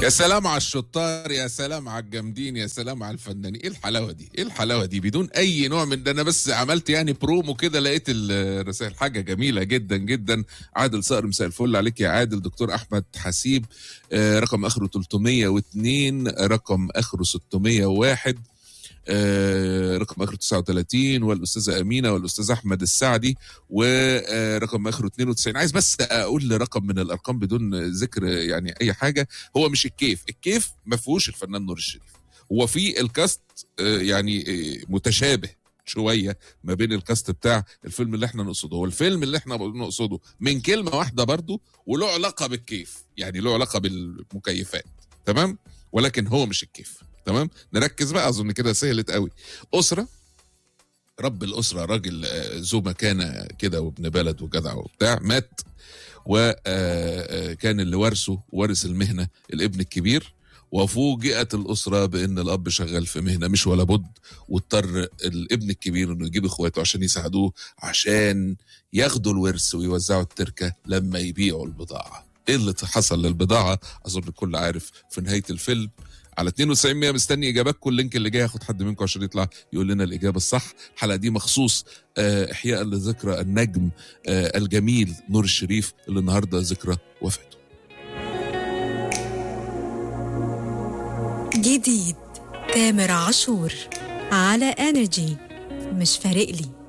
يا سلام على الشطار يا سلام على الجامدين يا سلام على الفنانين ايه الحلاوه دي ايه الحلاوه دي بدون اي نوع من ده انا بس عملت يعني برومو كده لقيت الرسائل حاجه جميله جدا جدا عادل صقر مساء الفل عليك يا عادل دكتور احمد حسيب آه، رقم اخره 302 رقم اخره 601 آه، رقم اخره 39 والاستاذه امينه والاستاذ احمد السعدي ورقم اخره 92 عايز بس اقول رقم من الارقام بدون ذكر يعني اي حاجه هو مش الكيف الكيف ما فيهوش الفنان نور الشريف هو في الكاست آه، يعني آه، متشابه شويه ما بين الكاست بتاع الفيلم اللي احنا نقصده هو الفيلم اللي احنا نقصده من كلمه واحده برضو وله علاقه بالكيف يعني له علاقه بالمكيفات تمام ولكن هو مش الكيف تمام نركز بقى اظن كده سهلت قوي اسره رب الاسره راجل آه، ذو مكانه كده وابن بلد وجدع وبتاع مات وكان اللي ورثه ورث المهنه الابن الكبير وفوجئت الاسره بان الاب شغال في مهنه مش ولا بد واضطر الابن الكبير انه يجيب اخواته عشان يساعدوه عشان ياخدوا الورث ويوزعوا التركه لما يبيعوا البضاعه ايه اللي حصل للبضاعه اظن الكل عارف في نهايه الفيلم على 92 100 مستني اجاباتكم اللينك اللي جاي هاخد حد منكم عشان يطلع يقول لنا الاجابه الصح الحلقه دي مخصوص آه، احياء لذكرى النجم آه، الجميل نور الشريف اللي النهارده ذكرى وفاته جديد تامر عاشور على انرجي مش فارق لي